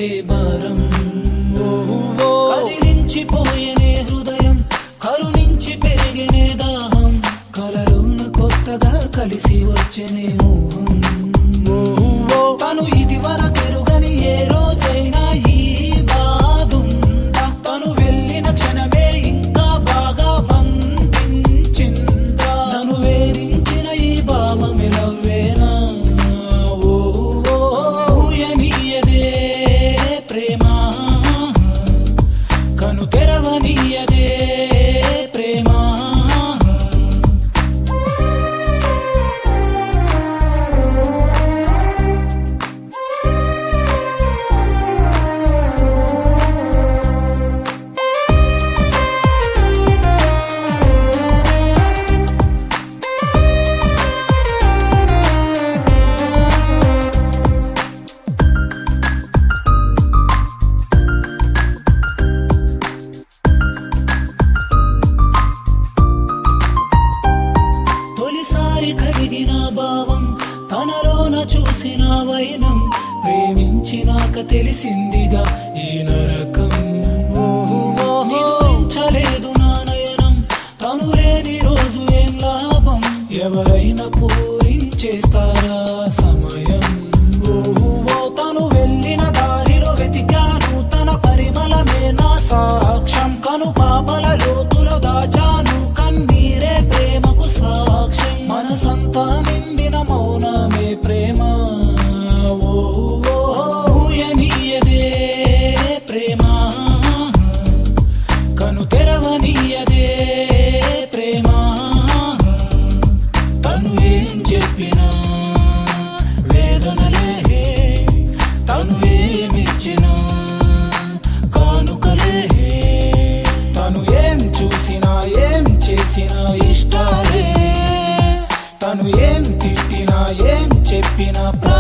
భారం కదిలించిపోయేనే హృదయం కరుణించి పెరిగినే దాహం కలలోన కొత్తగా కలిసి వచ్చనే మోహం తను ఇది వరకెరుగని ఏ రోజైనా ఈ బాధుందా తను వెళ్ళిన క్షణమే ఇంకా బాగా బంధించిందా నన్ను వేరించిన ఈ భావమే నవ్వేనా ఓ ఊయనీయదే ప్రేమ కను తెరవనీయదే ప్రేమ తొలిసారి కలిగిన భావం తనలోన చూసిన వైనం ప్రేమించినాక తెలిసిందిగా ఈ నరకం నిద్రించలేదు నా నయనం తను లేని రోజు ఏం లాభం ఎవరైనా పూరించేస్తారా సమయం ఓ తను వెళ్ళిన దారిలో వెతికాను తన పరిమళమే నా సాక్ష్యం కను పాపల లోతులో దాచాను కన్నీరే ప్రేమకు సాక్ష్యం మనసంతా నిండిన మౌనమే ప్రేమ ఓ ఊయనీయదే ప్రేమ కను తెరవనీయదే ప్రేమ తను ఏం చెప్పినా వేదనలే తను ఏమిచ్చినా కానుకలే తను ఏం చూసినా ఏం చేసినా ఇష్టాలే తను ఏం తిట్టినా ఏం చెప్పినా ప్రా